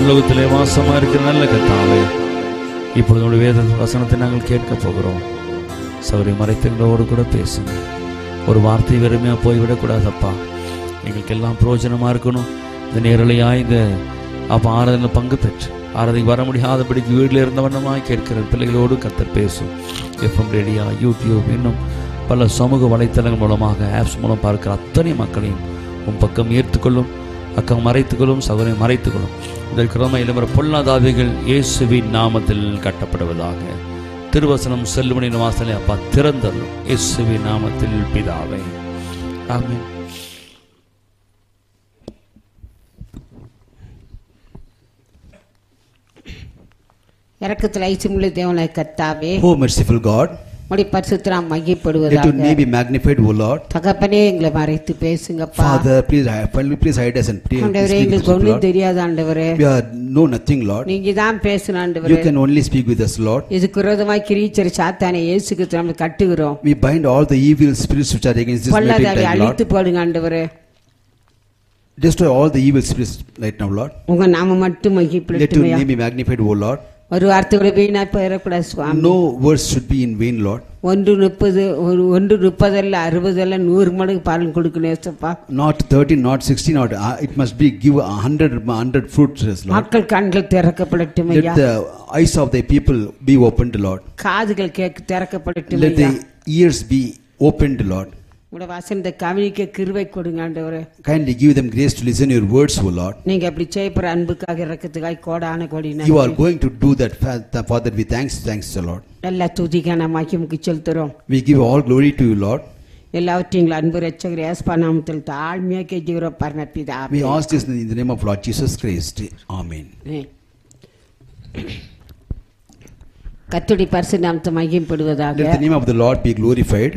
பரலோகத்திலே வாசமா இருக்கிற நல்ல கத்தாவே இப்பொழுது உடைய வேத வசனத்தை நாங்கள் கேட்க போகிறோம் சௌரி மறைத்தங்களோடு கூட பேசுங்க ஒரு வார்த்தை வெறுமையாக போய்விடக்கூடாதப்பா எங்களுக்கு எல்லாம் பிரயோஜனமாக இருக்கணும் இந்த நேரலையாக இந்த அப்போ ஆராதனையில் பங்கு பெற்று ஆராதனைக்கு வர முடியாதபடிக்கு வீட்டில் இருந்தவண்ணமாய் கேட்கிற பிள்ளைகளோடு கத்தர் பேசும் எஃப்எம் ரேடியா யூடியூப் இன்னும் பல சமூக வலைத்தளங்கள் மூலமாக ஆப்ஸ் மூலம் பார்க்கிற அத்தனை மக்களையும் உன் பக்கம் ஈர்த்துக்கொள்ளும் அக்கம் மறைத்துக்கொள்ளும் சகோதரை மறைத்துக்கொள்ளும் இதற்கு ரொம்ப இளவர பொல்லாதாவிகள் இயேசுவின் நாமத்தில் கட்டப்படுவதாக திருவசனம் செல்லுமணியின் வாசலை அப்பா திறந்தள்ளும் இயேசுவின் நாமத்தில் பிதாவே ஆமென் இறக்கத்தில் ஐசுமுள்ள தேவனை கர்த்தாவே Oh, merciful God, உடைய பரிசுத்தம் let your மையப்படுவதாக name be magnified, O Lord. தகப்பனே எங்களை மறைத்து பேசுங்கப்பா Father, please, Father, please hide us and please ஆண்டவரே speak with எங்களுக்கு us, ஒண்ணும் Lord. தெரியாது ஆண்டவரே We are know nothing, Lord. நீங்க தான் பேசணும் You ஆண்டவரே can only speak with us, Lord. இதுக்கு விரோதமாய் கிரீச்சர் சாத்தானை இயேசுக்கு நம்ம கட்டுகிறோம் We bind all the evil spirits which are against this meeting பொல்லாதாவை time, Lord. அழித்து போடுங்க ஆண்டவரே Destroy all the evil spirits right now, Lord. உங்க நாம மட்டும் Let your மகிப்படட்டுமையா name be magnified, O Lord. ஒரு வார்த்தை கூட வீணா போயிடக்கூடாது சுவாமி No words should be in vain, Lord. ஒன்று முப்பது ஒரு ஒன்று முப்பதல்ல அறுபதல்ல நூறு மடங்கு பலன் கொடுக்கணும் ஏசப்பா Not 30, not 60, not. uh, It must be give a hundred, hundred fruits, Lord. மக்கள் கண்கள் திறக்கப்படட்டும் Let ஐயா the eyes of the people be opened, Lord. காதுகள் கேட்க திறக்கப்படட்டும் Let ஐயா the ears be opened, Lord. உங்களோட வசனத்தை கவனிக்க கிருவை கொடுங்க ஆண்டவரே Kindly give them grace to listen your words, O Lord. நீங்க அப்படி செய்யப்படுற அன்புக்காக இறக்கத்துக்காக கோடான கோடி You are நன்றி. going to do that, Fa- Father. We thanks, thanks, the Lord. எல்லா துதிக்கான மகிமுக்கு செலுத்துறோம் We give all glory to you, Lord. எல்லாவற்றையும் எங்கள் அன்பு ரட்சகர் ஏஸ்பா நாமத்தில் தாழ்மையா கெஞ்சுகிறோம் பரமபிதா We ask this in the name of Lord Jesus Christ. Amen. கத்துடி பரிசு நாமத்தை மகிம்படுவதாக Let the name of the Lord be glorified.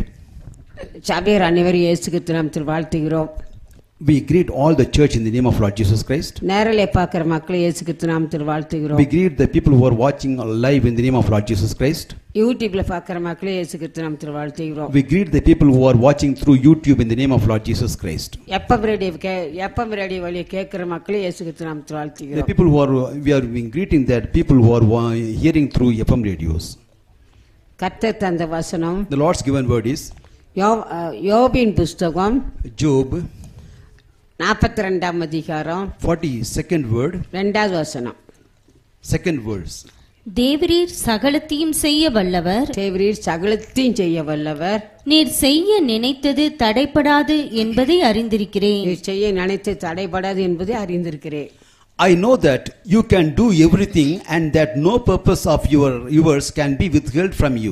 சபையர் அனைவரும் இயேசுக்கு நாமத்தில் வாழ்த்துகிறோம் We greet all the church in the name of Lord Jesus Christ. நேரலை பார்க்குற மக்களை இயேசுக்கு நாமத்தில் வாழ்த்துகிறோம் We greet the people who are watching live in the name of Lord Jesus Christ. யூடியூப்ல பார்க்குற மக்களை இயேசுக்கு நாமத்தில் வாழ்த்துகிறோம் We greet the people who are watching through YouTube in the name of Lord Jesus Christ. எப்பம் radio கே எப்பம் radio வழியை கேட்குற மக்களை இயேசுக்கு நாமத்தில் The வாழ்த்துகிறோம் people who are, we are greeting that people who are wa- hearing through FM radios. கர்த்தர் தந்த வசனம் The Lord's given word is யோ- அஹ், யோபின் புஸ்தகம் Job நாற்பத்தி ரெண்டாம் அதிகாரம் 42nd word, ரெண்டாவது வசனம் second verse. தேவரீர் சகலத்தையும் செய்ய வல்லவர் தேவரீர் சகலத்தையும் செய்ய வல்லவர் நீர் செய்ய நினைத்தது தடைப்படாது என்பதை அறிந்திருக்கிறேன் நீர் செய்ய நினைத்து தடைபடாது என்பதை அறிந்திருக்கிறேன் I know that you can do everything and that no purpose of your yours can be withheld from you.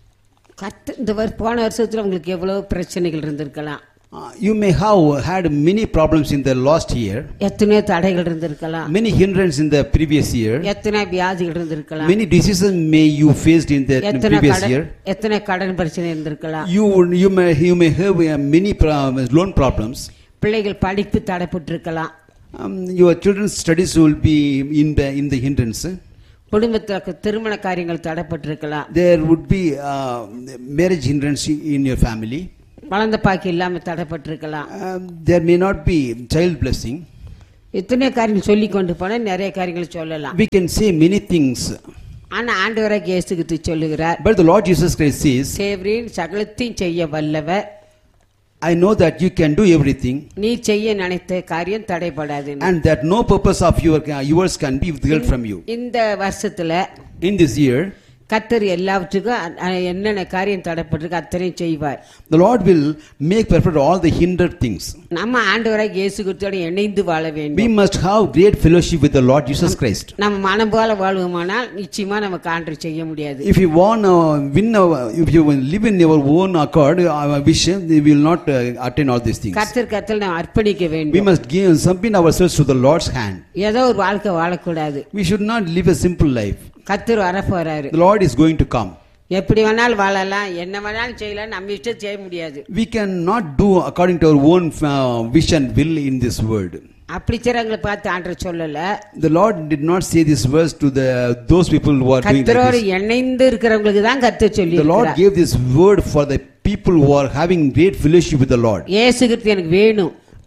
கத்து இந்த வரு- போன வருஷத்துல உங்களுக்கு எவ்வளவு பிரச்சனைகள் இருந்திருக்கலாம் Uh, you may have had many problems in the last year, எத்தனையோ தடைகள் இருந்திருக்கலாம் many hindrance in the previous year, எத்தனை வியாதிகள் இருந்திருக்கலாம் many diseases may you faced in the எத்தனை previous கடன் year. எத்தனை கடன் பிரச்சனை இருந்திருக்கலாம் You you may you may have uh, many pro- loan problems. பிள்ளைகள் படிப்பு தடைப்பட்டிருக்கலாம் Um, your children's studies will be in the in the hindrance. குடும்பத்தில் திருமண காரியங்கள் தடைப்பட்டிருக்கலாம் There would be uh, marriage hindrance in your family. குழந்தை பாக்கி இல்லாம தடைப்பட்டிருக்கலாம் Um, there may not be child blessing. இத்தனை காரியங்கள் சொல்லி கொண்டு போனா நிறைய காரியங்கள் சொல்லலாம் We can say many things, ஆனா ஆண்டவராக இயேசுகிட்டு சொல்லுகிறார் but the Lord Jesus Christ says, தேவரின் சகலத்தையும் செய்ய வல்லவர் "I know that you can do everything, நீ செய்ய நினைத்த காரியம் தடைபடாது and that no purpose of your yours can be withheld from you." இந்த வருஷத்துல In this year, கத்தர் எல்லாவற்றுக்கும் அ- அ- என்னென்ன காரியம் தடைப்பட்டிருக்கு அத்தனையும் செய்வார் the Lord will make perfect all the hindered things. நம்ம ஆண்டவராக இயேசு கிறிஸ்துவோட இணைந்து வாழ We வேண்டும் must have great fellowship with the Lord Jesus Christ. நம்ம மனம் போல வாழ்வோமானால் நிச்சயமா நமக்கு ஆண்டவர் செய்ய முடியாது If you want to win, our, if you will live in your own accord, our vision, we will not uh, attain all these things. கத்தர் கத்தல் நாம் அர்ப்பணிக்க We வேண்டும் must give submit ourselves to the Lord's hand. ஏதோ ஒரு வாழ்க்கை வாழக்கூடாது We should not live a simple life. கத்தர் வரப்போறாரு The Lord is going to come. எப்படி வேணாலும் வாழலாம் என்ன வேணாலும் செய்யலாம் நம்ம இஷ்டம் செய்ய முடியாது We cannot do according to our own uh, vision, will in this world. அப்படி சிறங்களை பார்த்து ஆண்டவர் சொல்லல The Lord did not say this verse to the those people who are doing like கத்தரோடு this. இணைந்து இருக்கிறவங்களுக்கு தான் கத்து சொல்லி The Lord gave this word for the people who are having great fellowship with the Lord. இயேசு கிறிஸ்து எனக்கு வேணும்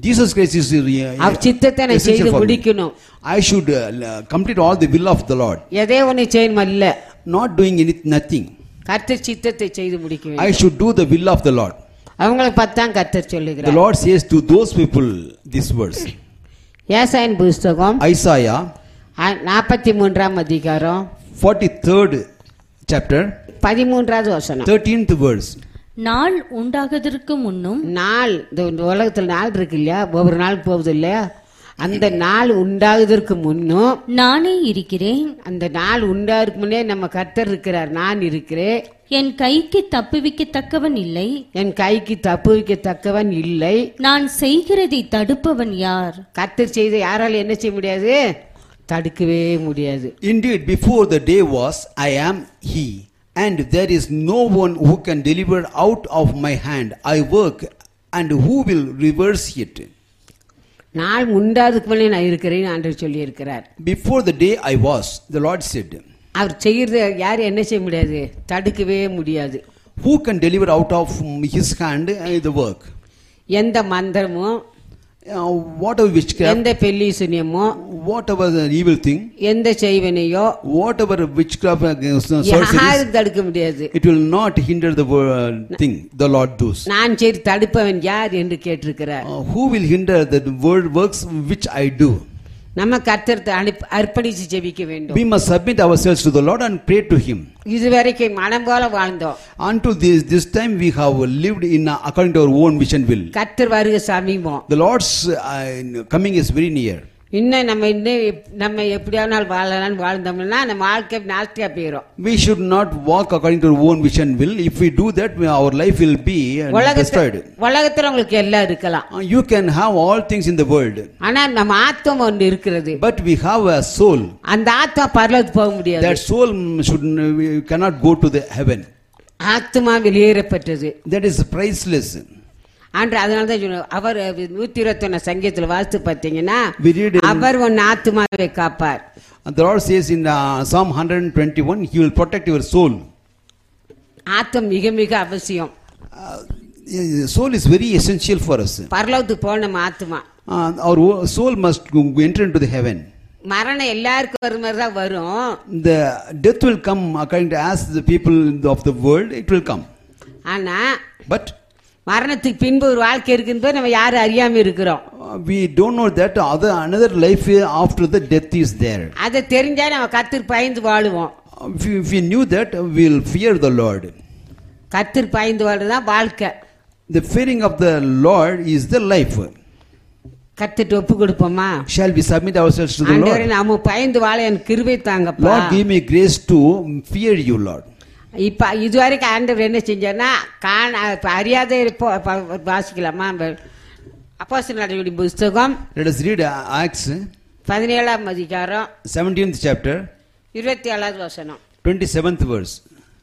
Jesus Christ is uh, அவர் சித்தத்தை நான் essential செய்து for me. முடிக்கணும் I should uh, l- complete all the will of the Lord, எதே ஒண்ணு செய்யணும் இல்ல not doing any, nothing. கர்த்தர் சித்தத்தை செய்து முடிக்க I வேண்டும் should do the will of the Lord. அவங்களை பார்த்து தான் கர்த்தர் The சொல்லுகிறார் Lord says to those people this verse. ஏசாயின் புஸ்தகம் Isaiah நாற்பத்தி மூன்றாம் அதிகாரம் 43rd chapter, பதிமூன்றாவது வசனம் 13th verse. நாள் உண்டாகதற்கு முன்னும் நாள் இந்த இந்த உலகத்துல நாள் இருக்கு இல்லையா ஒவ்வொரு நாள் போகுது இல்லையா அந்த நாள் உண்டாகுதற்கு முன்னும் நானே இருக்கிறேன் அந்த நாள் உண்டாருக்கு முன்னே நம்ம கர்த்தர் இருக்கிறார் நான் இருக்கிறேன் என் கைக்கு தப்புவிக்கத்தக்கவன் இல்லை என் கைக்கு தப்பு வைக்கத்தக்கவன் இல்லை நான் செய்கிறதை தடுப்பவன் யார் கர்த்தர் செய்த யாரால என்ன செய்ய முடியாது தடுக்கவே முடியாது Indeed, before the day was, I am He, and there is no one who can deliver out of my hand. I work, and who will reverse it? நாள் உண்டாதுக்கு முன்னே நான் இருக்கிறேன்னு ஆண்டவர் சொல்லி இருக்கிறார் Before the day I was, the Lord said, அவர் செய்யறத யாரும் என்ன செய்ய முடியாது தடுக்கவே முடியாது Who can deliver out of His hand uh, the work? எந்த மந்திரமும் Uh, whatever witchcraft, எந்த பெல்லீசனியமோ whatever the evil thing, எந்த செய்வனையோ whatever witchcraft uh, sorceries, யாரும் தடுக்க முடியாது it will not hinder the uh, thing the Lord does. நான் சரி தடுப்பவன் யார் என்று கேட்டிருக்கிறார் Uh, who will hinder the word works which I do? நம்ம கர்த்தர் அனுப்பி அர்ப்பணிச்சு ஜெபிக்க வேண்டும் We must submit ourselves to the Lord and pray to Him. இதுவரைக்கும் மனம் போல வாழ்ந்தோம் Until this, this time we have lived in uh, according to our own vision will. கர்த்தர் வருக சமீபம் The Lord's uh, coming is very near. இன்னும் நம்ம இன்னும் எப்- நம்ம எப்படியாவது வாழலாம்னு வாழ்ந்தோம்னா நம்ம வாழ்க்கை நாஸ்தியா போயிடும் We should not walk according to our own vision will. If we do that, we- our life will be uh, உலகத்துல destroyed. உலகத்துல உங்களுக்கு எல்லாம் இருக்கலாம் Uh, You can have all things in the world, ஆனா நம்ம ஆத்மம் ஒன்று இருக்கிறது but we have a soul. அந்த ஆத்மா பரலோகத்துக்கு போக முடியாது That soul mm, should we cannot go to the heaven. ஆத்மா வெளியேறப்பட்டது That is priceless. ஆண்டு அதனால தான் சொல்லுவோம் அவர் நூத்தி இருபத்தொன்னு சங்கீதத்துல வாசித்து பார்த்தீங்கன்னா We read in- அவர் உன் ஆத்மாவை காப்பார் And the Lord says in uh, Psalm 121, He will protect your soul. ஆத்மம் மிக மிக அவசியம் Uh, soul is very essential for us. பரலோகத்துக்கு போன நம்ம ஆத்மா Uh, our wo- soul must go- enter into the heaven. மரணம் எல்லாருக்கும் வரும் மாதிரி தான் வரும் The death will come according to as the people of the world, it will come. ஆனா But மரணத்துக்கு பின்பு ஒரு வாழ்க்கை இருக்குன்னு போய் நம்ம யாரும் அறியாம இருக்கிறோம் uh, we don't know that other another life after the death is there. அதை தெரிஞ்சா நம்ம கத்திர பயந்து வாழுவோம் Uh, If we, if we knew that, uh, we'll fear the Lord. கத்திர பயந்து வாழ்றதுதான் வாழ்க்கை The fearing of the Lord is the life. கத்துட்டு ஒப்பு கொடுப்போமா Shall we submit ourselves to the ஆண்டவரே Lord? நாம பயந்து வாழ எனக்கு கிருபை தாங்கப்பா Lord, give me grace to fear you, Lord. இப்ப இதுவரைக்கும் ஆண்டவர் என்ன செஞ்சார்னா காண இப்ப அறியாத இருப்போ ப- வாசிக்கலாமா அப்போஸ் நடவடிக்கை புஸ்தகம் Let us read uh, Acts பதினேழாம் அதிகாரம் 17th chapter, இருபத்தி ஏழாவது வசனம் 27th verse.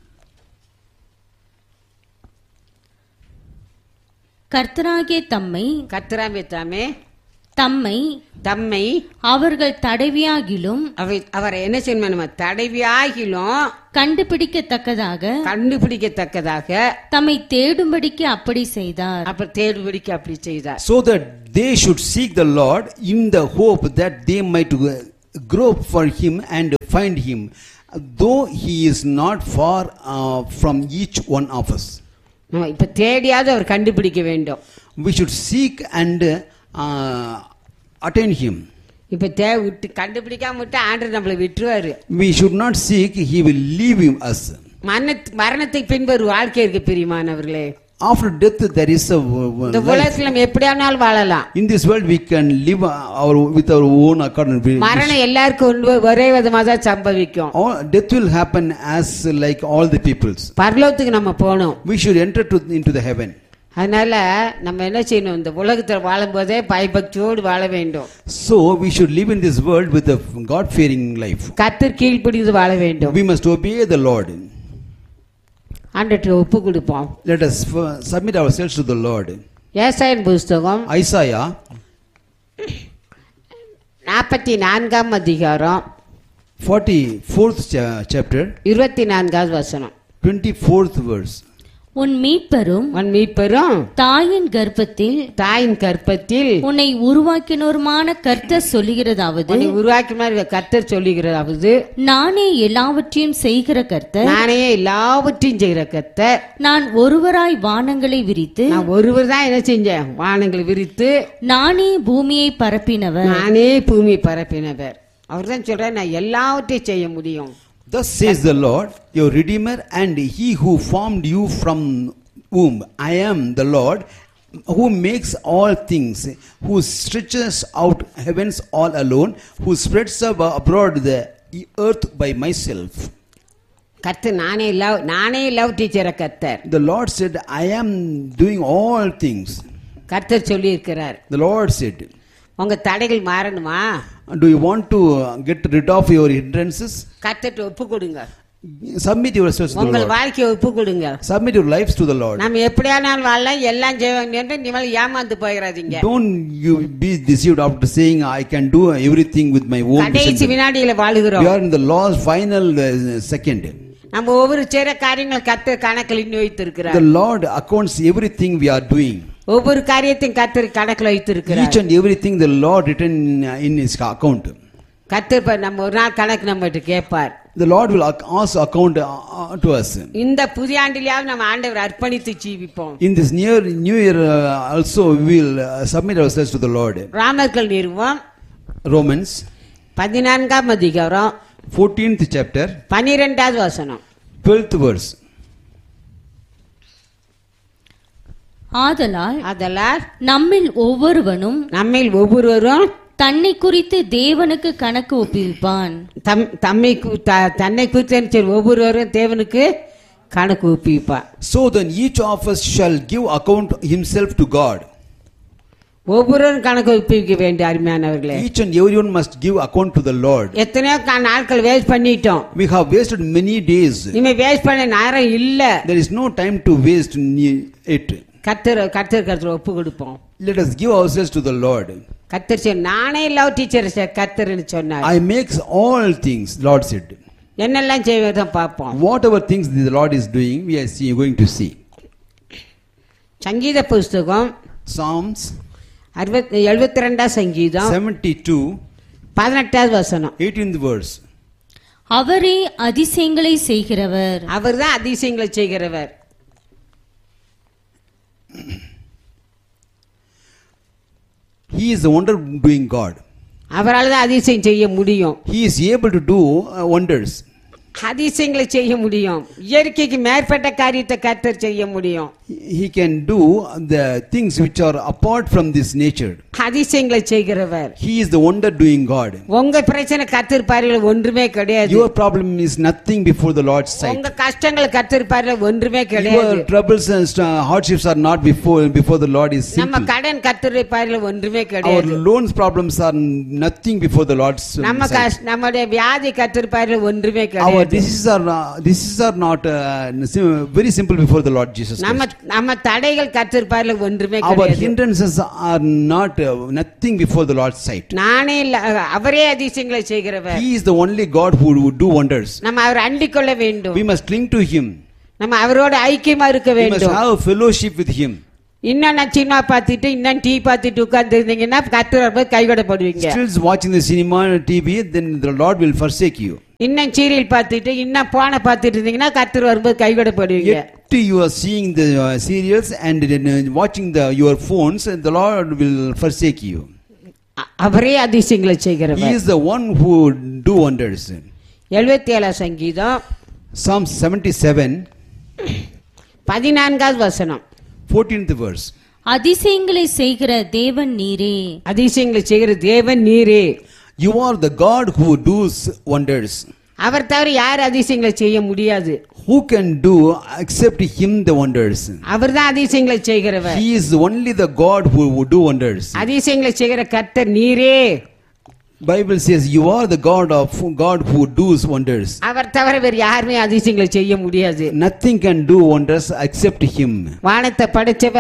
கர்த்தராகிய தம்மை கத்திராமே தாமே தம்மை தம்மை அவர்கள் தடவியாகிலும் அவை அவரை என்ன செய்யணும் நம்ம தடவியாகிலும் கண்டுபிடிக்கத்தக்கதாக கண்டுபிடிக்கத்தக்கதாக தம்மை தேடும்படிக்கு அப்படி செய்தார் அப்ப தேடுபடிக்கு அப்படி செய்தார் So that they should seek the Lord in the hope that they might uh, grope for him and find him, though he is not far uh, from each one of us. நம்ம இப்ப தேடியாவது அவர் கண்டுபிடிக்க வேண்டும் We should seek and uh, attain him. இப்ப தே விட்டு கண்டுபிடிக்காம விட்டு ஆண்டவர் நம்மளை விட்டுருவாரு We should not seek, he will leave him us. மரணத்து மரணத்துக்கு பின்பு ஒரு வாழ்க்கை இருக்கு பிரியமானவர்களே After death, there is a uh, இந்த life. உலகத்துல நம்ம எப்படியானாலும் வாழலாம் In this world, we can live our with our own according. We- மரணம் எல்லாருக்கும் ஒன்று- ஒரே விதமா தான் சம்பவிக்கும் All, death will happen as like all the peoples. பரலோகத்துக்கு நம்ம போகணும் We should enter to, into the heaven. அதனால நம்ம என்ன செய்யணும் இந்த உலகத்துல வாழும்போதே பயபக்தியோடு வாழ வேண்டும் So we should live in this world with a God-fearing life. கத்தர் கீழ்ப்பிடித்து வாழ வேண்டும் We must obey the Lord. ஆண்டவற்றை ஒப்பு கொடுப்போம் Let us f- submit ourselves to the Lord. ஏசாயன் புஸ்தகம் Isaiah நாற்பத்தி நான்காம் அதிகாரம் 44th cha- chapter, இருபத்தி நான்காவது வசனம் 24th verse. உன் மீட்பரும் உன் மீட்பெரும் தாயின் கர்ப்பத்தில் தாயின் கற்பத்தில் உன்னை உருவாக்கினோருமான கர்த்தர் சொல்லுகிறதாவது உன்னை உருவாக்கி மாதிரி கர்த்தர் சொல்லுகிறதாவது நானே எல்லாவற்றையும் செய்கிற கர்த்தர் நானே எல்லாவற்றையும் செய்கிற கர்த்தர் நான் ஒருவராய் வானங்களை விரித்து நான் ஒருவர் தான் என்ன செஞ்சேன் வானங்களை விரித்து நானே பூமியை பரப்பினவர் நானே பூமி பரப்பினவர் அவர் தான் சொல்றார் நான் எல்லாவற்றையும் செய்ய முடியும் Thus says the Lord, your Redeemer, and He who formed you from womb. I am the Lord, who makes all things, who stretches out heavens all alone, who spreads ab- abroad the earth by myself. கர்த்தர் நானே எல்லா நானே எல்லாவற்றையும் செய்கிற கர்த்தர் The Lord said, I am doing all things. கர்த்தர் சொல்லி இருக்கிறார் The Lord said, உங்க தடைகள் மாறணுமா Do you want to get rid of your hindrances? கர்த்தர்ட்ட ஒப்பு கொடுங்க Submit yourselves to the உங்கள் Lord. வாழ்க்கையை ஒப்பு கொடுங்க Submit your lives to the Lord. நம்ம எப்படியானாலும் வாழலாம் எல்லாம் செய்வாங்க என்று நீங்கள் ஏமாந்து போயிடாதீங்க Don't you be deceived after saying I can do everything with my own கடைசி wisdom." வினாடியில We வாழுகிறோம் are in the last final uh, second. நம்ம ஒவ்வொரு செய்யற காரியங்கள் கர்த்தர் கணக்கில் இன்னும் The வைத்திருக்கிறார் Lord accounts everything we are doing. ஒவ்வொரு காரியத்தையும் கர்த்தர் கணக்கில் வைத்திருக்கிறார் Each and everything the Lord written in, in His account. கர்த்தர் இப்ப நம்ம ஒரு நாள் கணக்கு நம்மகிட்ட கேட்பார் The Lord will ac- also account uh, uh, to us. இந்த புதிய ஆண்டிலேயாவது நம்ம ஆண்டவர் அர்ப்பணித்து ஜீவிப்போம் In this near New Year uh, also we will uh, submit ourselves to the Lord. ராமர்கள் நிறுவம் Romans பதினான்காம் அதிகாரம் 14th chapter, பனிரெண்டாவது வசனம் 12th verse. ஆதலால் அதெல்லாம் நம்மில் ஒவ்வொருவனும் நம்மில் ஒவ்வொருவரும் தன்னை குறித்து தேவனுக்கு கணக்கு ஒப்புவிப்பான் தம் தம்மை கு- த- தன்னை குறித்து ஒவ்வொருவரும் தேவனுக்கு கணக்கு ஒப்பிப்பான் So then each of us shall give account himself to God. ஒவ்வொருவரும் கணக்கு ஒப்பிக்க வேண்டிய அருமையானவர்களே Each and everyone must give account to the Lord. எத்தனையோ கா- நாட்கள் வேஸ்ட் பண்ணிட்டோம் We have wasted many days. இனிமே வேஸ்ட் பண்ண நேரம் இல்ல There is no time to waste ne- it. கத்தர் கத்தர் கத்தர் ஒப்பு கொடுப்போம் Let us give ourselves to the Lord. கத்தர் சொன்ன நானே லவ் டீச்சர் கத்தர்னு சொன்னார் I makes all things, Lord said. என்னெல்லாம் செய்வதும் பார்ப்போம் Whatever things the Lord is doing, we are see, going to see. சங்கீத புஸ்தகம் Psalms அறுபத்தி எழுபத்தி ரெண்டாம் சங்கீதம் 72, பதினெட்டாவது வசனம் 18th verse. அவரே அதிசயங்களை செய்கிறவர் அவர் தான் அதிசயங்களை செய்கிறவர் He is the wonder doing God. அவரால் தான் அதிசயம் செய்ய முடியும் He is able to do uh, wonders. அதிசயங்களை செய்ய முடியும் இயற்கைக்கு மேற்பட்ட காரியத்தை கத்தர் செய்ய முடியும் He can do the things which are apart from this nature. அதிசயங்களை செய்கிறவர் He is the wonder doing God. உங்க பிரச்சனை கத்தர் பார்வையில் ஒன்றுமே கிடையாது Your problem is nothing before the Lord's sight. உங்க கஷ்டங்கள் கத்தர் பார்வையில் ஒன்றுமே Your கிடையாது troubles and st- hardships are not before before the Lord is நம்ம simple. கடன் கத்தர் பார்வையில் ஒன்றுமே Our கிடையாது loans problems are nothing before the Lord's um, நம்ம sight. கஷ்- நம்முடைய வியாதி கத்தர் பார்வையில் ஒன்றுமே Our கிடையாது diseases are uh, diseases are not uh, sim- very simple before the Lord Jesus நம்ம Christ. நம்ம தடைகள் கத்தர் பார்வையில் ஒன்றுமே Our கிடையாது hindrances are not uh, nothing before the Lord's sight. நானே இல்ல அவரே அதிசயங்களை செய்கிறவர் He is the only God who would do wonders. நம்ம அவர் அண்டிக் கொள்ள வேண்டும் We must cling to Him. நம்ம அவரோட ஐக்கியமா இருக்க We must வேண்டும் have fellowship with Him. இன்னும் நான் சினிமா பார்த்துட்டு இன்னும் டீ பார்த்துட்டு உட்கார்ந்து இருந்தீங்கன்னா கத்தர் வரும்போது கைவிடப்படுவீங்க Still watching the cinema TV, then the Lord will forsake you. இன்னும் சீரியல் பார்த்துட்டு இன்னும் போனை பார்த்துட்டு இருந்தீங்கன்னா கத்தர் வரும்போது கைவிடப்படுவீங்க Yet you are seeing the uh, serials and then, uh, watching the your phones, and the Lord will forsake you. அ- அவரே அதிசயங்களை He செய்கிறவர் is the one who do wonders. எழுபத்தி ஏழாம் சங்கீதம் Psalm 77, பதினான்காவது வசனம் 14th verse. அதிசயங்களை செய்கிற தேவன் நீரே அதிசயங்களை செய்கிற தேவன் நீரே You are the God who does wonders. அவர் தவிர யார் அதிசயங்களை செய்ய முடியாது Who can do except Him the wonders? அவர் தான் அதிசயங்களை செய்கிறவர் He is only the God who would do wonders. அதிசயங்களை செய்கிற கர்த்தர் நீரே Bible says you are the God of God who does wonders. அவர் தவிர வேறு யாருமே அதிசயங்களை செய்ய முடியாது Nothing can do wonders except Him. வானத்தை படைச்சவர்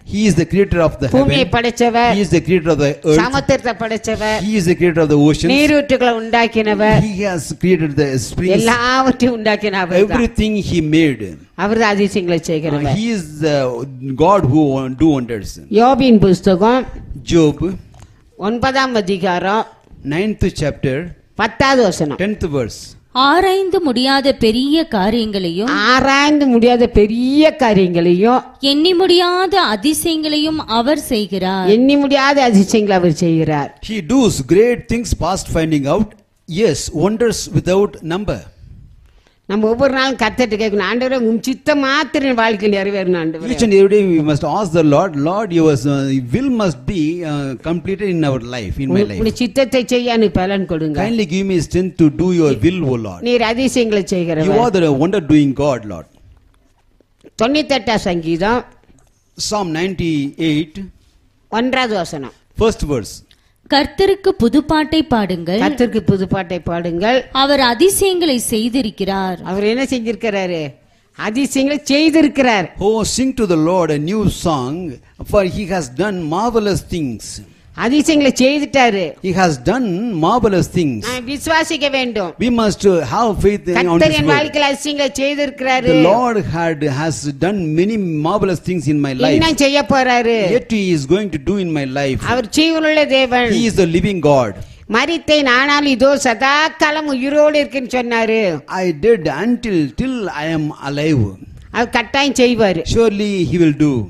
He is the creator of the பூமியை heaven. படைச்சவர் He is the creator of the earth. சமுத்திரத்தை படைச்சவர் He is the creator of the oceans. நீரூற்றுகளை உண்டாக்கினவர் He has created the springs. எல்லாவற்றையும் உண்டாக்கினவர் Everything he made. அவர் தான் அதிசயங்களை Uh, செய்கிறவர் he is the God who do wonders. யோபின் புஸ்தகம் Job, ஒன்பதாம் அதிகாரம் ninth chapter, பத்தாவது வசனம் tenth verse. ஆராய்ந்து முடியாத பெரிய காரியங்களையும் ஆராய்ந்து முடியாத பெரிய காரியங்களையும் எண்ணி முடியாத அதிசயங்களையும் அவர் செய்கிறார் எண்ணி முடியாத அதிசயங்களை அவர் செய்கிறார் He does great things past finding out. Yes, wonders without number. நம்ம ஒவ்வொரு நாளும் கத்துட்டு கேட்கணும் ஆண்டவரே உன் சித்த மாத்திரம் என் வாழ்க்கையில் நிறைவேறணும் Each ஆண்டவரே and every day we must ask the Lord, Lord, your uh, will must be uh, completed in our life, in my உன் life. சித்தத்தை செய்ய எனக்கு பலன் கொடுங்க Kindly give me strength to do your will, O Lord. நீர் அதிசயங்களை You செய்கிறவர் are the wonder doing God, Lord. தொண்ணூத்தெட்டாம் சங்கீதம் Psalm 98, ஒன்றாவது வசனம் first verse. கர்த்தருக்கு புதுப்பாட்டை பாடுங்கள் கத்திற்கு புதுப்பாட்டை பாடுங்கள் அவர் அதிசயங்களை செய்திருக்கிறார் அவர் என்ன செஞ்சிருக்கிறாரு அதிசயங்களை செய்திருக்கிறார் Oh, sing to the Lord a new song, for he has done marvelous things. அதிசயங்களை செய்துட்டாரு He has done marvelous things. நான் விசுவாசிக்க வேண்டும் We must uh, have faith in- on கத்தர் His என் word. வாழ்க்கையில் அதிசயங்களை செய்திருக்கிறாரு The Lord had has done many marvelous things in my life. இன்னும் செய்ய போறாரு Yet He is going to do in my life. அவர் ஜீவனுள்ள தேவன் He is the living God. மரித்தேன் ஆனால் இதோ சதா காலம் உயிரோடு இருக்குன்னு சொன்னாரு I did until till I am alive. அவர் கட்டாயம் செய்வாரு Surely He will do.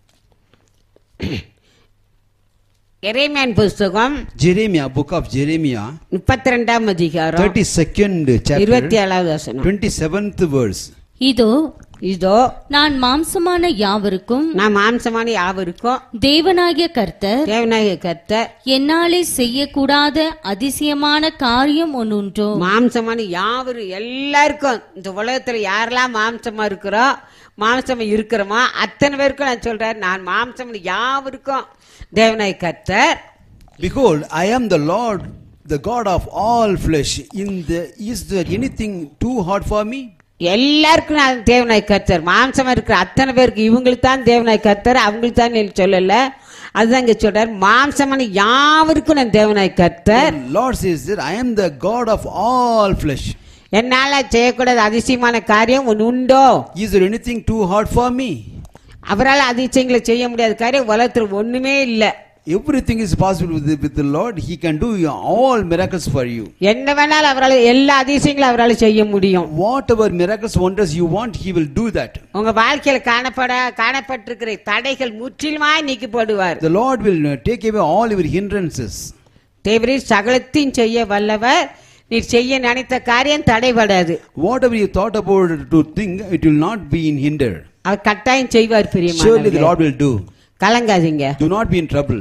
இறைமேன் புஸ்தகம் Jeremiah, book of Jeremiah, முப்பத்தி ரெண்டாம் அதிகாரம் 32nd இருபத்தி chapter, ஏழாவது வசனம் 27th verse. இதோ இதோ நான் மாம்சமான யாவருக்கும் நான் மாம்சமான யாவருக்கும் தேவனாகிய கர்த்தர் தேவனாகிய கர்த்தர் என்னாலே செய்யக்கூடாத அதிசயமான காரியம் ஒன்றுண்டோ மாம்சமான யாவரும் எல்லாருக்கும் இந்த உலகத்துல யாரெல்லாம் மாம்சமா இருக்கிறோம் மாம்சமா இருக்கிறோமோ அத்தனை பேருக்கும் நான் சொல்றேன் நான் மாம்சம் யாவருக்கும் தேவனாய் கர்த்தர் Behold, I am the Lord, the God of all flesh. In the is there anything too hard for me? எல்லாருக்கும் நான் தேவனாய் கர்த்தர் மாம்சமா இருக்கிற அத்தனை பேருக்கு இவங்களுக்கு தான் தேவனாய் கர்த்தர் அவங்களுக்கு தான் நீ சொல்லல அதுதான் இங்க சொல்றார் மாம்சமான யாவருக்கும் நான் தேவனாய் கர்த்தர் The Lord says that I am the God of all flesh. என்னால செய்யக்கூடாத அதிசயமான காரியம் ஒன்று உண்டோ Is there anything too hard for me? அவரால் அதிசயங்களை செய்ய முடியாத காரியம் உலகத்துல ஒண்ணுமே இல்லை Everything is possible with the, with the Lord. He can do all miracles for you. என்ன வேணாலும் அவரால் எல்லா அதிசயங்களும் அவரால் செய்ய முடியும் Whatever miracles, wonders you want, He will do that. உங்க வாழ்க்கையில காணப்பட காணப்பட்டிருக்கிற தடைகள் முற்றிலுமாய் நீக்கப்படுவார் The Lord will uh, take away all your hindrances. தேவரீர் சகலத்தையும் செய்ய வல்லவர் நீர் செய்ய நினைத்த காரியம் தடைபடாது Whatever you thought about to think, it will not be in hinder. அவர் கட்டாயம் செய்வார் Surely the பிரியமான Lord will do. கலங்காதீங்க Do not be in trouble.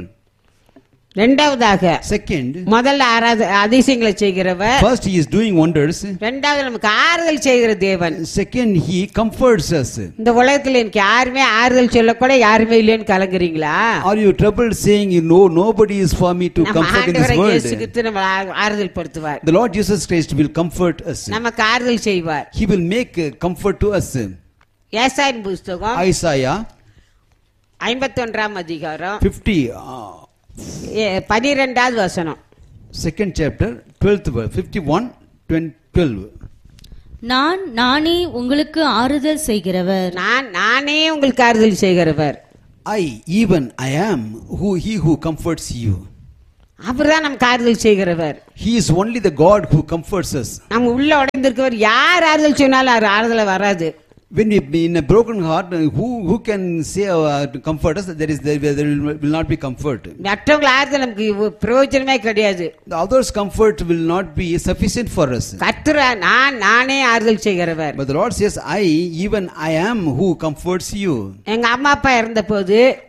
ரெண்டாவதாக Second, முதல்ல ஆராத அதிசயங்களை செய்கிறவர் first He is doing wonders. ரெண்டாவது நமக்கு ஆறுதல் செய்கிற தேவன் Second, He comforts us. இந்த உலகத்துல எனக்கு யாருமே ஆறுதல் சொல்லக்கூட யாருமே இல்லைன்னு கலங்குறீங்களா Are you troubled saying you know nobody is for me to நம்ம comfort in this ஆண்டவரை world? இயேசு கிறிஸ்து நம்ம ஆ- ஆறுதல் படுத்துவார் The Lord Jesus Christ will comfort us. நமக்கு ஆறுதல் செய்வார் He will make uh, comfort to us. ஏசாயின் புஸ்தகம் Isaiah ஐம்பத்தொன்றாம் அதிகாரம் 50, uh, ஏ- பனிரெண்டாவது வசனம் second chapter, 12th verse, 51, 20, 12. நான் நானே உங்களுக்கு ஆறுதல் செய்கிறவர் நான் நானே உங்களுக்கு ஆறுதல் செய்கிறவர் I, even I am who he who comforts you. அவர் தான் நமக்கு ஆறுதல் செய்கிறவர் He is only the God who comforts us. நம்ம உள்ள உடைந்திருக்கவர் யார் ஆறுதல் சொன்னாலும் அவர் ஆறுதலை வராது When we be in a broken heart, uh, who, who can say uh, to comfort us? There is there, there will will not be comfort. மற்றவங்களை ஆறுதல் நமக்கு இவ் பிரயோஜனமே கிடையாது The others' comfort will not be sufficient for us. கத்துற நான் நானே ஆறுதல் செய்கிறவர் But the Lord says, I, even I am who comforts you. எங்க அம்மா அப்பா இறந்த போது